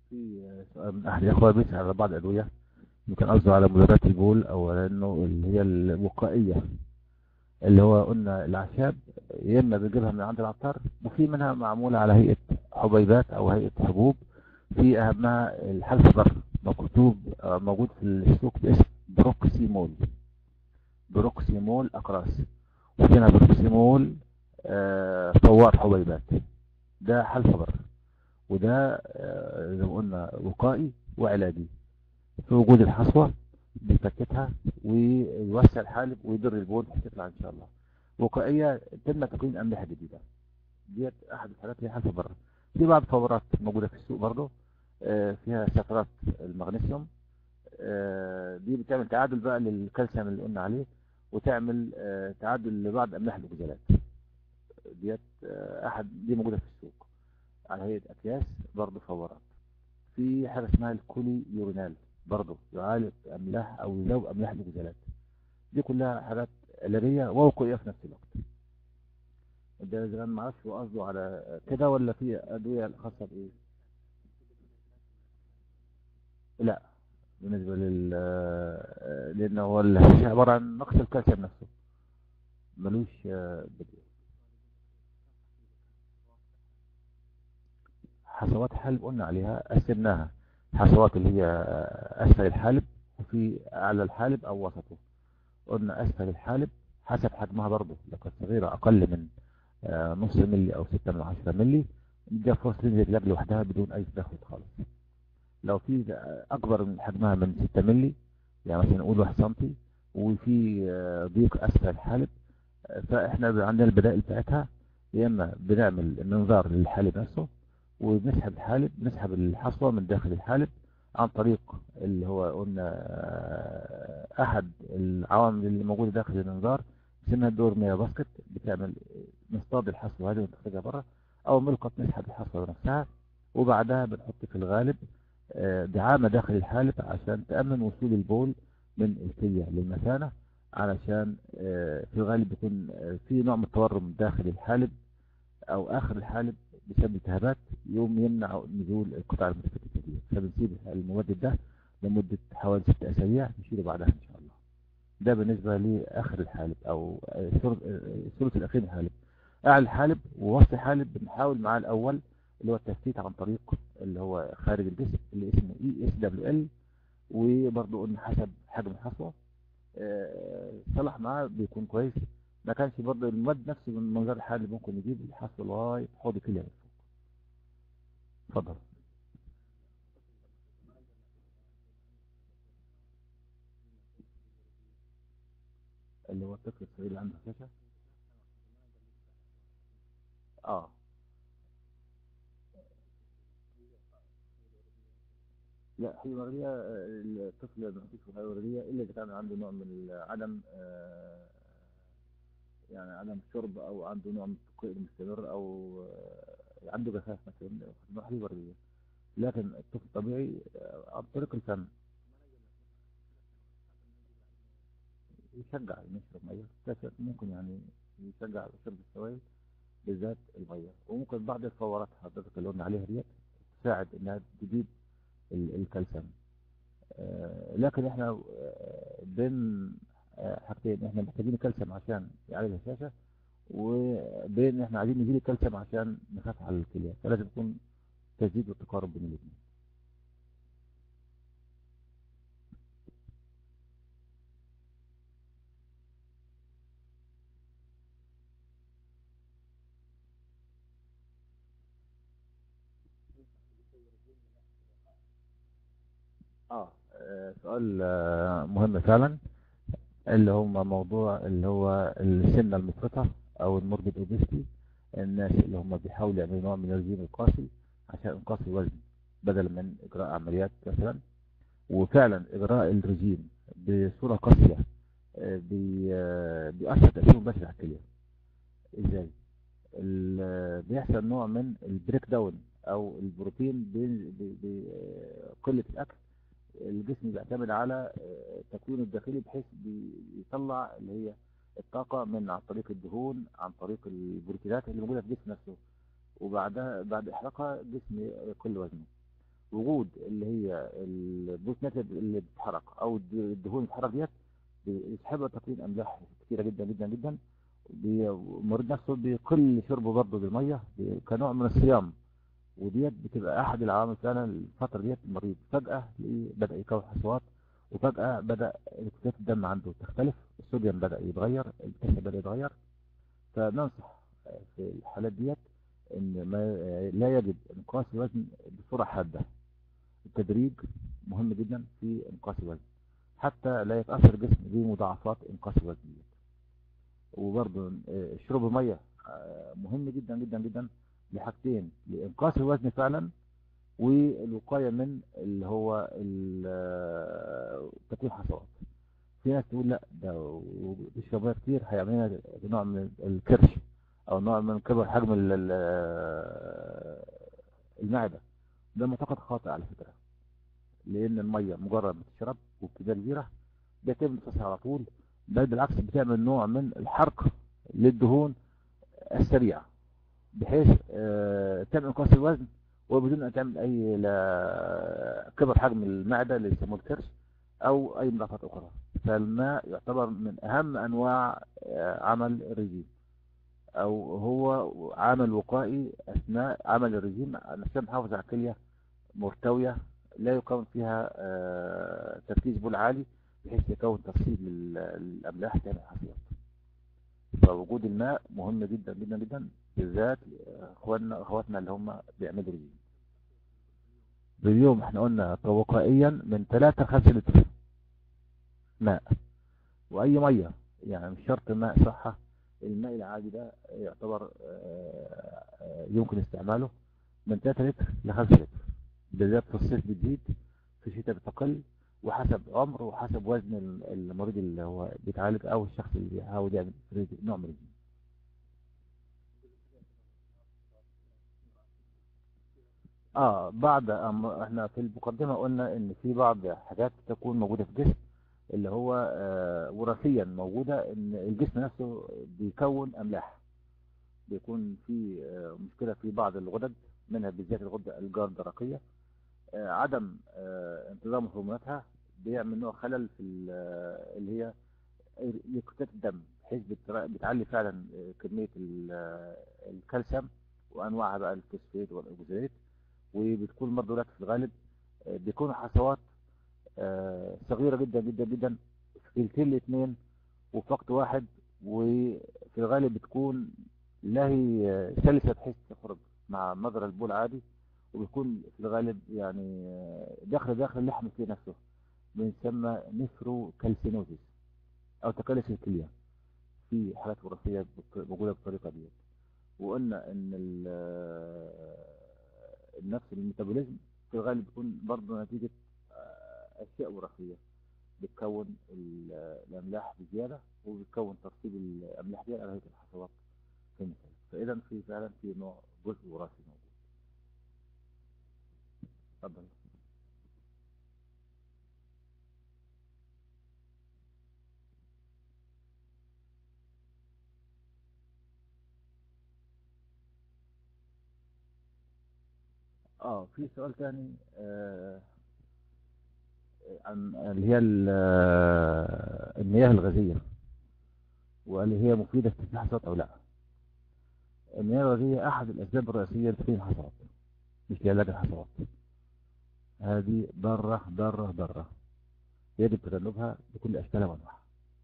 في سؤال من احد الاخوه بيسال على بعض الادويه يمكن قصده على مضادات البول او على انه اللي هي الوقائيه اللي هو قلنا الاعشاب يا اما بنجيبها من عند العطار وفي منها معموله على هيئه حبيبات او هيئه حبوب في اهمها الحلفبر مكتوب آه، موجود في السوق باسم بروكسيمول بروكسيمول اقراص وفينا بروكسيمول آه، فوار حبيبات ده حلفبر وده آه، زي ما قلنا وقائي وعلاجي في وجود الحصوة بيفككها ويوسع الحالب ويدر البول تطلع ان شاء الله وقائية تم تكوين أملاح جديدة ديت أحد الحالات اللي حالة بره في بعض فورات موجودة في السوق برضه آه، فيها سكرات المغنيسيوم آه، دي بتعمل تعادل بقى للكالسيوم اللي قلنا عليه وتعمل آه، تعادل لبعض أملاح الغزالات ديت آه، أحد دي موجودة في السوق على هيئة أكياس برضه فورات في حاجة اسمها الكولي يورينال برضه يعالج أملاح أو يذوب أملاح الغزالات دي كلها حاجات علاجية ووقائية في نفس الوقت ده إذا كان معرفش هو قصده على كده ولا في أدوية خاصة بإيه؟ لا بالنسبة لل لأنه هو الهشاشة عبارة عن نقص الكالسيوم نفسه ملوش آه، بديل حصوات حلب قلنا عليها قسمناها حصوات اللي هي أسفل الحالب وفي أعلى الحالب أو وسطه قلنا أسفل الحالب حسب حجمها برضه لو كانت صغيرة أقل من آه، نص ملي أو ستة من عشرة ملي دي فرصة تنزل اللاب لوحدها بدون أي تدخل خالص لو في أكبر من حجمها من ستة ملي يعني مثلا نقول واحد سنتي وفي آه، ضيق أسفل الحالب آه، فإحنا عندنا البدائل بتاعتها يا إما بنعمل منظار للحالب نفسه وبنسحب الحالب نسحب الحصوة من داخل الحالب عن طريق اللي هو قلنا آه، أحد العوامل اللي موجودة داخل المنظار اسمها دور مياه باسكت بتعمل نصطاد الحصوة هذه ونخرجها بره أو ملقط نسحب الحصوة نفسها وبعدها بنحط في الغالب آه، دعامة داخل الحالب عشان تأمن وصول البول من الكلية للمثانة علشان آه، في الغالب بيكون آه، في نوع من التورم داخل الحالب أو آخر الحالب بسبب التهابات يوم يمنع نزول القطع المتفتتة دي فبنسيب الممدد ده لمدة حوالي ست أسابيع نشيله بعدها إن شاء الله ده بالنسبة لآخر الحالب أو الثلث الثلث الأخير من الحالب أعلى الحالب ووسط الحالب بنحاول معاه الأول اللي هو التفتيت عن طريق اللي هو خارج الجسم اللي اسمه اي اس دبليو ال وبرضه قلنا حسب حجم الحصوة آه، صلح معاه بيكون كويس ما كانش برضه المد نفسه من منظر الحالب ممكن يجيب الحصوة لغاية حوض كلية من فوق اتفضل اللي هو الطفل الصغير اللي عنده هشاشة اه لا هي وردية الطفل ما فيش حيوية وردية إلا إذا كان عنده نوع من عدم آه، يعني عدم الشرب أو عنده نوع من التقوية المستمر أو آه، عنده جفاف مثلا نوع حيوية وردية لكن الطفل الطبيعي آه، عن طريق الفم يشجع إنه يشرب مية كثير ممكن يعني يشجع على شرب السوائل بالذات المية وممكن بعض الفورات حضرتك اللي قلنا عليها ديت تساعد إنها تجيب ال- الكالسيوم آه، لكن احنا آه، بين آه، حاجتين احنا محتاجين الكالسيوم عشان يعالج الهشاشة وبين ان احنا عايزين نزيد الكالسيوم عشان نخاف على الكلية فلازم يكون تزيد والتقارب بين الاثنين اه آه، سؤال آه، مهم فعلا اللي هم موضوع اللي هو السمنة المفرطة او الموربيد اوبيستي الناس اللي هم بيحاولوا يعملوا نوع من الرجيم القاسي عشان انقاص الوزن بدلا من اجراء عمليات مثلا وفعلا اجراء الرجيم بصورة قاسية آه، بي- آه، بيأثر تأثير مباشر على الكلية ازاي ال- بيحصل نوع من البريك داون او البروتين بقلة الاكل الجسم بيعتمد على آه، تكوينه الداخلي بحيث بيطلع اللي هي الطاقة من عن طريق الدهون عن طريق البروتينات اللي موجودة في الجسم نفسه وبعدها بعد إحراقها الجسم يقل وزنه وجود اللي هي البروتينات اللي بتتحرك او الد- الدهون اللي بتتحرك ديت بيسحبها تكوين املاح كتيره جدا جدا جدا بي- المريض نفسه بيقل شربه برضه بالميه بي- كنوع من الصيام وديت بتبقى احد العوامل فعلا الفتره ديت المريض فجاه تلاقيه بدا يكون حصوات وفجاه بدا كتلات الدم عنده تختلف الصوديوم بدا يتغير الكسر بدا يتغير فننصح في الحالات ديت ان ما لا يجب انقاص الوزن بصوره حاده التدريج مهم جدا في انقاص الوزن حتى لا يتاثر الجسم بمضاعفات انقاص الوزن ديت وبرضه آه، شرب الميه آه، مهم جدا جدا جدا لحاجتين لانقاص الوزن فعلا والوقايه من اللي هو ال- آه، تكوين حصوات في ناس تقول لا ده تشرب ميه كتير هيعمل لنا نوع من الكرش او نوع من كبر حجم ال- ال- آه، المعده ده معتقد خاطئ على فكره لان الميه مجرد ما تشرب وبكميه كبيره بيتم امتصاصها على طول بل بالعكس بتعمل نوع من الحرق للدهون السريع بحيث آه، تعمل انقاص الوزن وبدون ان تعمل اي لا كبر حجم المعده اللي يسموه الكرش او اي مضاعفات اخرى فالماء يعتبر من اهم انواع آه، عمل الرجيم او هو عامل وقائي اثناء عمل الرجيم عشان نحافظ على الكليه مرتويه لا يكون فيها آه، تركيز بول عالي بحيث يكون ترسيب لل- للاملاح تعمل حصيات فوجود الماء مهم جدا جدا جدا بالذات اخواننا اخواتنا اللي هم بيعملوا رجيم باليوم احنا قلنا وقائيا من 3 ل 5 لتر ماء واي ميه يعني مش شرط ماء صحه الماء العادي ده يعتبر آه، آه، يمكن استعماله من 3 لتر ل 5 لتر بالذات في الصيف بتزيد في الشتاء بتقل وحسب عمره وحسب وزن ال- المريض اللي هو بيتعالج او الشخص اللي بيحاول يعمل ريج- نوع من الرجيم اه بعد أم احنا في المقدمة قلنا ان في بعض حاجات تكون موجودة في الجسم اللي هو آه وراثيا موجودة ان الجسم نفسه بيكون املاح بيكون في آه مشكلة في بعض الغدد منها بالذات الغدة الجردرقية آه عدم آه انتظام هرموناتها بيعمل نوع خلل في ال- آه، اللي هي لكتلات الدم بحيث بتر- بتعلي فعلا آه، كمية ال- آه، الكالسيوم وانواعها بقى الفوسفات والاوكسالات وبتكون برضه لك في الغالب آه، بيكونوا حصوات آه، صغيرة جدا جدا جدا في كلتين الاثنين وفي وقت واحد وفي الغالب بتكون لا هي آه، سلسة بحيث تخرج مع مجرى البول عادي وبيكون في الغالب يعني آه، داخل داخل اللحم في نفسه بنسمى نفرو كالسينوزيس او تكالس الكليه في حالات وراثيه بت- موجوده بالطريقه دي وقلنا ان ال- آه، نفس الميتابوليزم في الغالب بيكون برضه نتيجه آه، اشياء وراثيه بتكون ال- آه، الاملاح بزياده وبتكون ترسيب الاملاح دي على هيئه الحصوات في المثال فاذا في فعلا في نوع جزء وراثي موجود اتفضل اه في سؤال تاني آه عن اللي هي ال- آه، المياه الغازية وهل هي مفيدة في الحصوات أو لا المياه الغازية أحد الأسباب الرئيسية لتكوين الحصوات مش لعلاج الحصوات هذه ضارة ضارة ضارة يجب تجنبها بكل أشكالها وأنواعها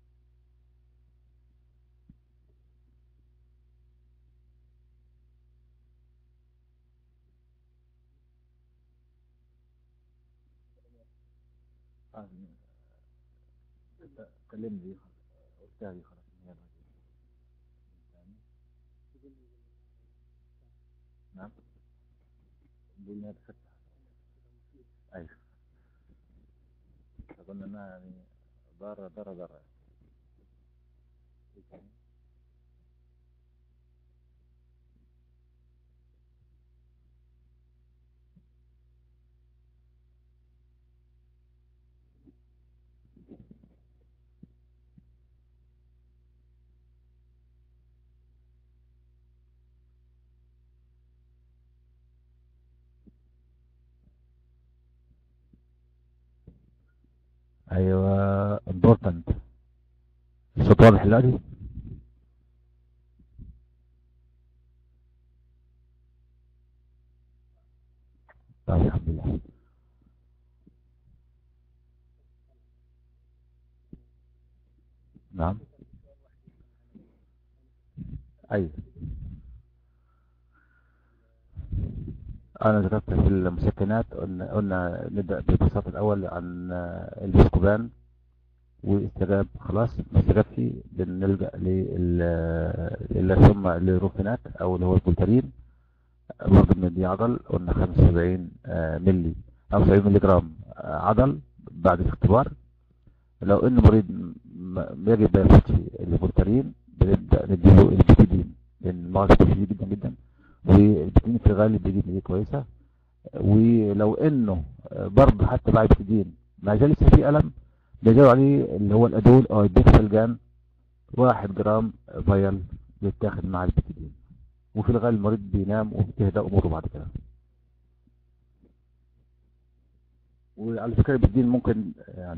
آه، كلمني دي قلتها دي خلاص المياه الغازية نعم بقول انها تفتح ايوه اظن انها يعني ضارة ضارة ضارة إيه تاني؟ ايوه important الصوت واضح دلوقتي طيب الحمد لله نعم ايوه انا ذكرت في المسكنات قلنا, قلنا نبدأ ببساطة الاول عن الفسكوبان واستجاب خلاص ما استجابش بنلجأ لل ثم للروفينات او اللي هو البولترين برضه بندي عضل قلنا 75 ملي او 70 ملي جرام عضل بعد الاختبار لو ان مريض يجب ما ياخدش البولترين بنبدأ نديله البيتيدين لان المرض شديد جدا جدا والبيتيدين في الغالب بيجيب نتيجة كويسة ولو انه برضه حتى بعد البيتيدين ما زال لسه في ألم بيجاوب عليه اللي هو الأدول أو الديكسلجان واحد جرام فيل بيتاخد مع البيتيدين وفي الغالب المريض بينام وبتهدى أموره بعد كده وعلى فكرة البيتيدين ممكن يعني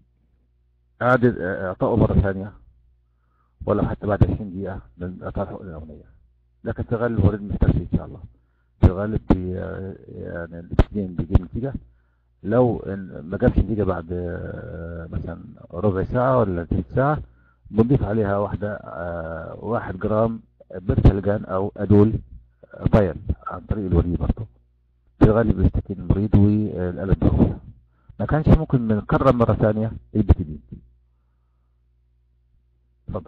إعادة إعطائه مرة ثانية ولا حتى بعد 20 دقيقة من إعطاء الحقن الأولية لكن في الغالب المريض محتاج إن شاء الله في الغالب بي يعني البيتيدين بيجيب نتيجة لو ما جابش نتيجة بعد مثلا ربع ساعة ولا ثلث ساعة بنضيف عليها واحدة واحد جرام بيرتلجان او ادول فايل عن طريق الوريد برضه في الغالب بيستكين المريض والألم بيروح ما كانش ممكن نكرر مرة ثانية البتدين اتفضل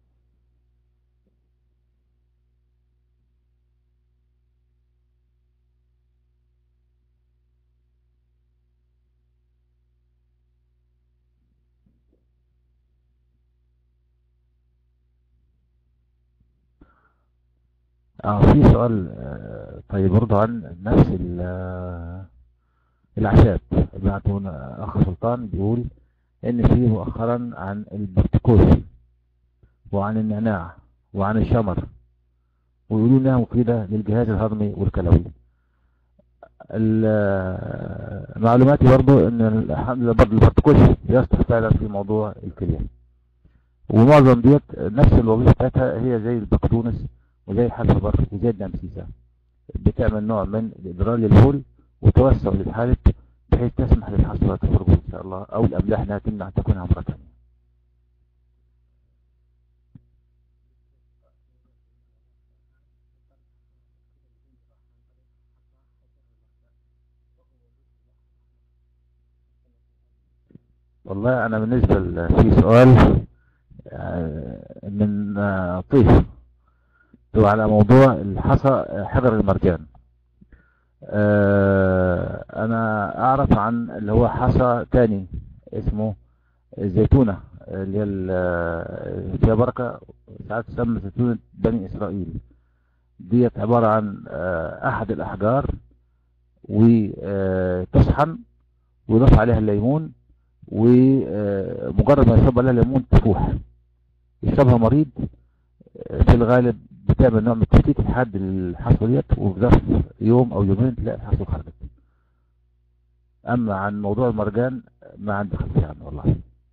اه في سؤال آه طيب برضه عن نفس الاعشاب بعتونا اخ سلطان بيقول ان في مؤخرا عن البرتكوز وعن النعناع وعن الشمر ويقولوا انها مفيدة للجهاز الهضمي والكلوي معلوماتي برضو ان البرتكوز يصلح فعلا في موضوع الكلية ومعظم ديت نفس الوظيفة بتاعتها هي زي البقدونس وزي حلف البر وزي الدمسيسة بتعمل نوع من الإدرار للبول وتوسع للحالب بحيث تسمح للحصوات تخرج إن شاء الله أو الأملاح أنها تمنع تكونها مرة ثانية والله أنا بالنسبة في سؤال من طيف على موضوع الحصى حجر المرجان أه انا اعرف عن اللي هو حصى تاني اسمه الزيتونة اللي هي فيها بركة ساعات تسمى زيتونة بني اسرائيل ديت عبارة عن احد الاحجار وتشحن ويضاف عليها الليمون ومجرد ما يصب عليها الليمون تفوح يشربها مريض في الغالب بتعمل نوع من التفتيت لحد الحصوة ديت وفي ظرف يوم او يومين تلاقي الحصوة خرجت اما عن موضوع المرجان ما عندي خلفية عنه والله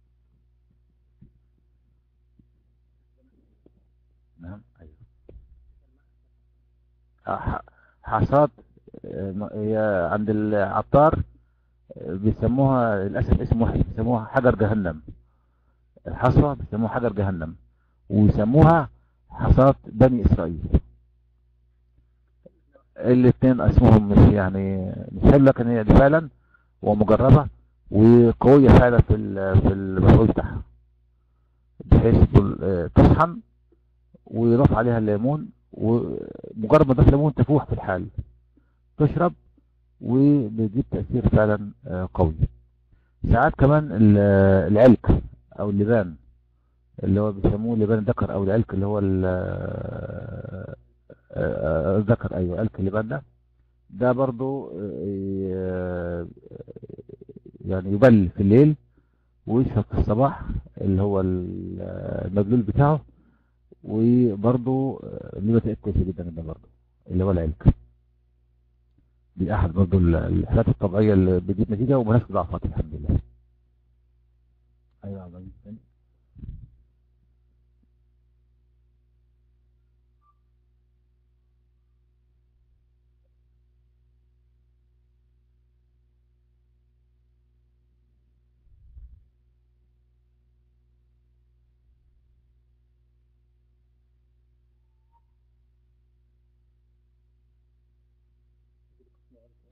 نعم ايوه حصاد هي عند العطار بيسموها للاسف اسم واحد بيسموها حجر جهنم الحصوة بيسموها حجر جهنم ويسموها حصاد بني اسرائيل الاثنين اسمهم مش يعني مش حلو لكن هي فعلا ومجربة وقوية فعلا في في المفعول بتاعها بحيث تشحن ويضاف عليها الليمون ومجرد ما تضيف ليمون تفوح في الحال تشرب وبيجيب تأثير فعلا قوي ساعات كمان العلك او اللبان اللي هو بيسموه لبان الذكر او العلك اللي هو الذكر ايوه علك اللبان ده ده برضو يعني يبل في الليل ويشرب في الصباح اللي هو المبلول بتاعه وبرضو ليه نتائج كويسه جدا ده برضو اللي هو العلك دي احد برضو الحالات الطبيعيه اللي بتجيب نتيجه ومالهاش ضعفات الحمد لله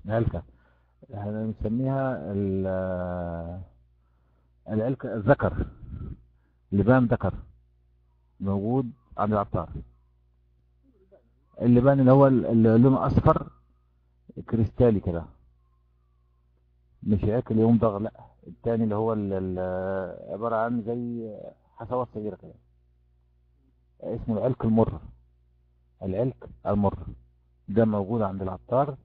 العلكة احنا بنسميها ال- العلكة الذكر لبان ذكر موجود عند العطار اللبان اللي هو اللي لونه اصفر كريستالي كده مش هياكل يمضغ لا التاني اللي هو ال- ال- عبارة عن زي حصوات صغيرة كده اسمه العلك المر العلك المر ده موجود عند العطار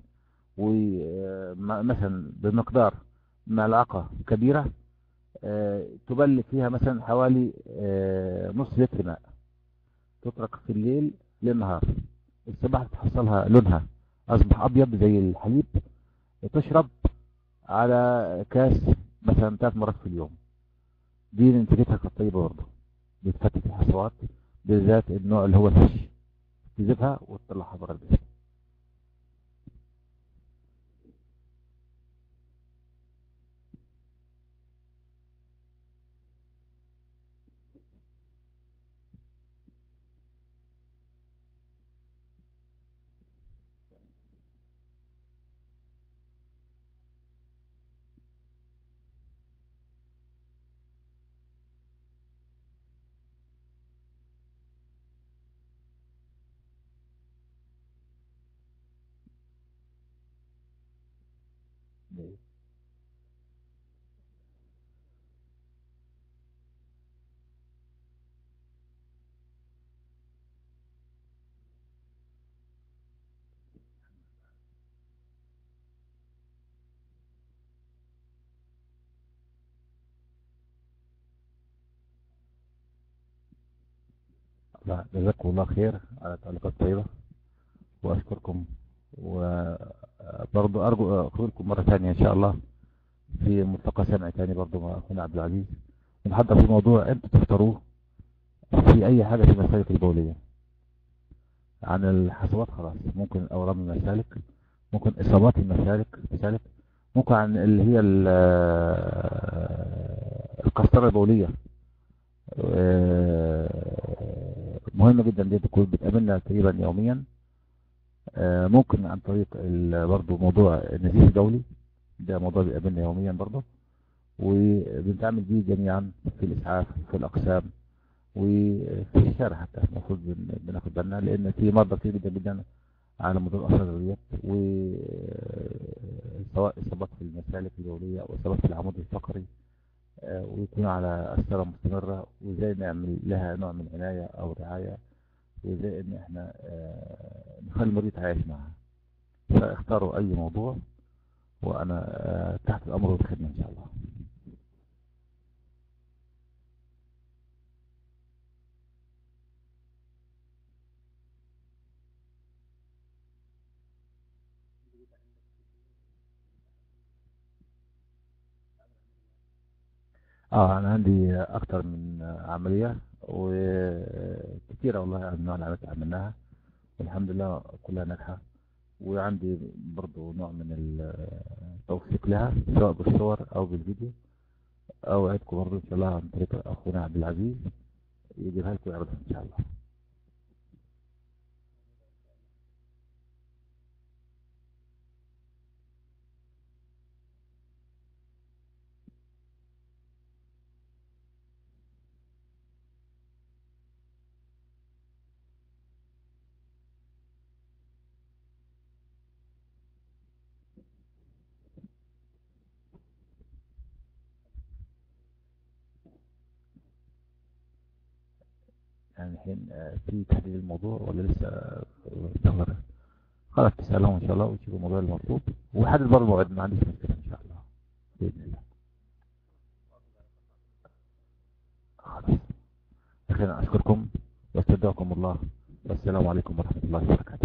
ومثلا بمقدار ملعقة كبيرة آه، تبلك فيها مثلا حوالي آه، نص لتر ماء تترك في الليل للنهار الصباح تحصلها لونها أصبح أبيض زي الحليب تشرب على كاس مثلا ثلاث مرات في اليوم دي نتيجتها كانت طيبة برضه بتفتت الحصوات بالذات النوع اللي هو الهش تجيبها وتطلعها بره البيت لا جزاكم الله خير على التعليقات الطيبة وأشكركم وبرضو أرجو أخبركم مرة ثانية إن شاء الله في ملتقى سمع ثاني برضو مع أخونا عبد العزيز ونحضر في موضوع أنتوا تختاروه في أي حاجة في المسالك البولية عن الحصوات خلاص ممكن أورام المسالك ممكن إصابات المسالك مسالك ممكن عن اللي هي ال- القسطرة البولية آه، مهمة جدا دي تكون بتقابلنا تقريبا يوميا آه، ممكن عن طريق ال- برضو موضوع النزيف الدولي ده موضوع بيقابلنا يوميا برضو وبنتعامل بيه جميعا في الإسعاف في الأقسام وفي الشارع حتى المفروض بن- بناخد بالنا لأن في مرضى كتير جدا جدا على موضوع الأمراض ديت وسواء إصابات في المسالك البولية أو إصابات في العمود الفقري آه، ويكون على أسرة مستمرة وإزاي نعمل لها نوع من العناية أو رعاية وإزاي إن إحنا آه، نخلي المريض يتعايش معها فاختاروا أي موضوع وأنا آه، تحت الأمر والخدمة إن شاء الله اه انا عندي اكتر من عملية وكتيرة والله انواع العمليات اللي عملناها والحمد لله كلها ناجحة وعندي برضو نوع من التوثيق لها سواء بالصور او بالفيديو او عدكم برضو ان شاء الله عن طريق اخونا عبد العزيز يجيبها لكم ويعرضها ان شاء الله يعني الحين آه، في تحديد الموضوع ولا لسه آه، استغفر خلاص تسألهم ان شاء الله وتشوفوا الموضوع المطلوب وحدد برضه موعد ما عنديش مشكلة ان شاء الله بإذن الله خلاص أخيرا أشكركم واستودعكم الله والسلام عليكم ورحمة الله وبركاته